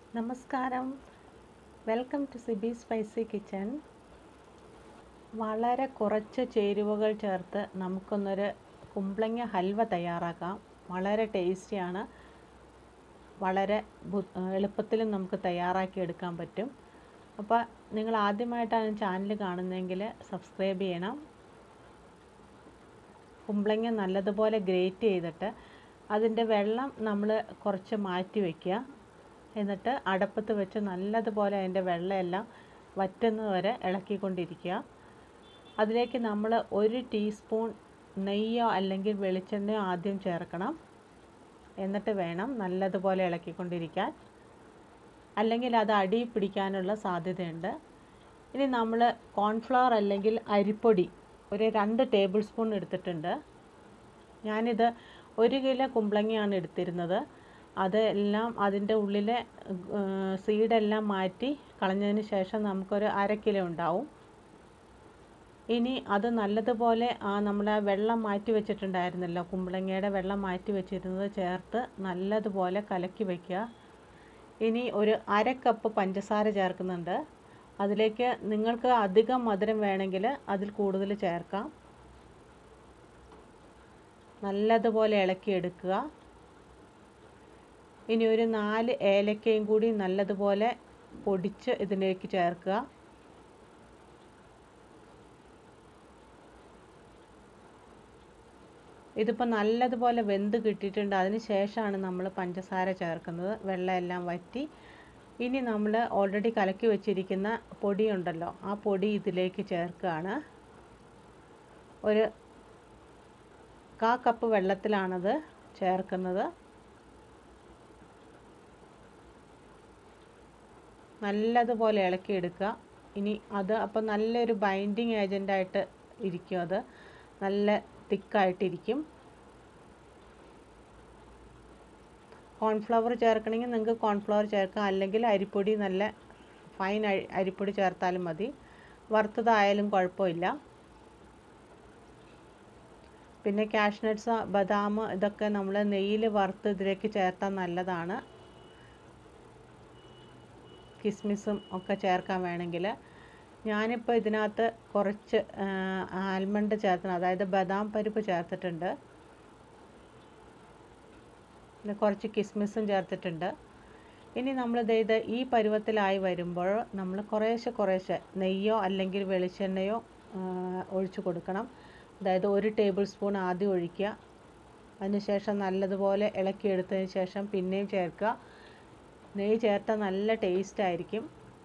നമസ്കാരം welcome to Sibi spicy kitchen വളരെ കുറച്ച് ചേരുവകൾ ചേർത്ത് നമുക്കൊന്നൊരു കുമ്പളങ്ങ ഹൽവ തയ്യാറാക്കാം വളരെ ടേസ്റ്റിയാണ് വളരെ ബു- എളുപ്പത്തിലും നമുക്ക് തയ്യാറാക്കി എടുക്കാൻ പറ്റും അപ്പോൾ നിങ്ങൾ ആദ്യമായിട്ടാണ് ചാനൽ കാണുന്നതെങ്കിൽ സബ്സ്ക്രൈബ് ചെയ്യണം കുമ്പളങ്ങ നല്ലതുപോലെ ഗ്രേറ്റ് ചെയ്തിട്ട് അതിൻ്റെ വെള്ളം നമ്മൾ കുറച്ച് മാറ്റി വയ്ക്കുക എന്നിട്ട് അടപ്പത്ത് വെച്ച് നല്ലതുപോലെ അതിൻ്റെ വെള്ളമെല്ലാം വറ്റുന്നത് വരെ ഇളക്കിക്കൊണ്ടിരിക്കുക അതിലേക്ക് നമ്മൾ ഒരു ടീസ്പൂൺ നെയ്യോ അല്ലെങ്കിൽ വെളിച്ചെണ്ണയോ ആദ്യം ചേർക്കണം എന്നിട്ട് വേണം നല്ലതുപോലെ ഇളക്കിക്കൊണ്ടിരിക്കാൻ അല്ലെങ്കിൽ അത് അടി പിടിക്കാനുള്ള സാധ്യതയുണ്ട് ഇനി നമ്മൾ കോൺഫ്ലവർ അല്ലെങ്കിൽ അരിപ്പൊടി ഒരു രണ്ട് ടേബിൾ സ്പൂൺ എടുത്തിട്ടുണ്ട് ഞാനിത് ഒരു കിലോ കുമ്പളങ്ങയാണ് എടുത്തിരുന്നത് അതെല്ലാം അതിൻ്റെ ഉള്ളിലെ സീഡെല്ലാം മാറ്റി കളഞ്ഞതിന് ശേഷം നമുക്കൊരു അര കിലോ ഉണ്ടാവും ഇനി അത് നല്ലതുപോലെ ആ നമ്മുടെ വെള്ളം മാറ്റി വെച്ചിട്ടുണ്ടായിരുന്നല്ലോ കുമ്പളങ്ങയുടെ വെള്ളം മാറ്റി വെച്ചിരുന്നത് ചേർത്ത് നല്ലതുപോലെ കലക്കി വയ്ക്കുക ഇനി ഒരു അര കപ്പ് പഞ്ചസാര ചേർക്കുന്നുണ്ട് അതിലേക്ക് നിങ്ങൾക്ക് അധികം മധുരം വേണമെങ്കിൽ അതിൽ കൂടുതൽ ചേർക്കാം നല്ലതുപോലെ ഇളക്കിയെടുക്കുക ഇനി ഒരു നാല് ഏലക്കയും കൂടി നല്ലതുപോലെ പൊടിച്ച് ഇതിലേക്ക് ചേർക്കുക ഇതിപ്പോൾ നല്ലതുപോലെ വെന്ത് കിട്ടിയിട്ടുണ്ട് അതിന് ശേഷമാണ് നമ്മൾ പഞ്ചസാര ചേർക്കുന്നത് വെള്ളമെല്ലാം വറ്റി ഇനി നമ്മൾ ഓൾറെഡി കലക്കി വെച്ചിരിക്കുന്ന പൊടി ഉണ്ടല്ലോ ആ പൊടി ഇതിലേക്ക് ചേർക്കുകയാണ് ഒരു കാ കപ്പ് വെള്ളത്തിലാണത് ചേർക്കുന്നത് നല്ലതുപോലെ ഇളക്കിയെടുക്കുക ഇനി അത് അപ്പോൾ നല്ലൊരു ബൈൻഡിങ് ഏജൻ്റായിട്ട് ഇരിക്കും അത് നല്ല തിക്കായിട്ടിരിക്കും കോൺഫ്ലവർ ചേർക്കണമെങ്കിൽ നിങ്ങൾക്ക് കോൺഫ്ലവർ ചേർക്കാം അല്ലെങ്കിൽ അരിപ്പൊടി നല്ല ഫൈൻ അരിപ്പൊടി ചേർത്താലും മതി വറുത്തതായാലും കുഴപ്പമില്ല പിന്നെ കാഷ്നട്ട്സ് ബദാം ഇതൊക്കെ നമ്മൾ നെയ്യിൽ വറുത്ത് ഇതിലേക്ക് ചേർത്താൽ നല്ലതാണ് കിസ്മിസും ഒക്കെ ചേർക്കാൻ വേണമെങ്കിൽ ഞാനിപ്പോൾ ഇതിനകത്ത് കുറച്ച് ആൽമണ്ട് ചേർത്തിന് അതായത് ബദാം പരിപ്പ് ചേർത്തിട്ടുണ്ട് പിന്നെ കുറച്ച് കിസ്മിസും ചേർത്തിട്ടുണ്ട് ഇനി നമ്മൾ ഇത് ഈ പരുവത്തിലായി വരുമ്പോൾ നമ്മൾ കുറേശ്ശെ കുറേശ്ശെ നെയ്യോ അല്ലെങ്കിൽ വെളിച്ചെണ്ണയോ ഒഴിച്ചു കൊടുക്കണം അതായത് ഒരു ടേബിൾ സ്പൂൺ ആദ്യം ഒഴിക്കുക അതിനുശേഷം നല്ലതുപോലെ ഇളക്കിയെടുത്തതിന് ശേഷം പിന്നെയും ചേർക്കുക നെയ്യ് ചേർത്താൽ നല്ല ടേസ്റ്റ് ആയിരിക്കും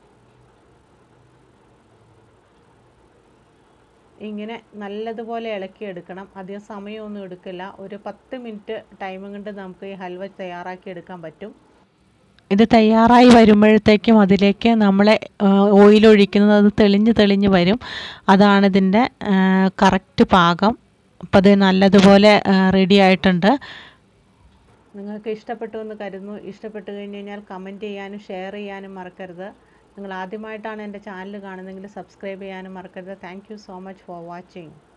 ഇങ്ങനെ നല്ലതുപോലെ ഇളക്കിയെടുക്കണം അധികം സമയമൊന്നും എടുക്കില്ല ഒരു പത്ത് മിനിറ്റ് ടൈം കൊണ്ട് നമുക്ക് ഈ ഹൽവ തയ്യാറാക്കി എടുക്കാൻ പറ്റും ഇത് തയ്യാറായി വരുമ്പോഴത്തേക്കും അതിലേക്ക് നമ്മൾ ഓയിൽ ഒഴിക്കുന്നത് അത് തെളിഞ്ഞ് തെളിഞ്ഞ് വരും അതാണ് ഇതിൻ്റെ കറക്റ്റ് പാകം അപ്പോൾ അത് നല്ലതുപോലെ റെഡി ആയിട്ടുണ്ട് നിങ്ങൾക്ക് ഇഷ്ടപ്പെട്ടു എന്ന് കരുതുന്നു ഇഷ്ടപ്പെട്ടു കഴിഞ്ഞ് കഴിഞ്ഞാൽ കമൻറ്റ് ചെയ്യാനും ഷെയർ ചെയ്യാനും മറക്കരുത് നിങ്ങൾ ആദ്യമായിട്ടാണ് എൻ്റെ ചാനൽ കാണുന്നതെങ്കിൽ സബ്സ്ക്രൈബ് ചെയ്യാനും മറക്കരുത് thank you so much for watching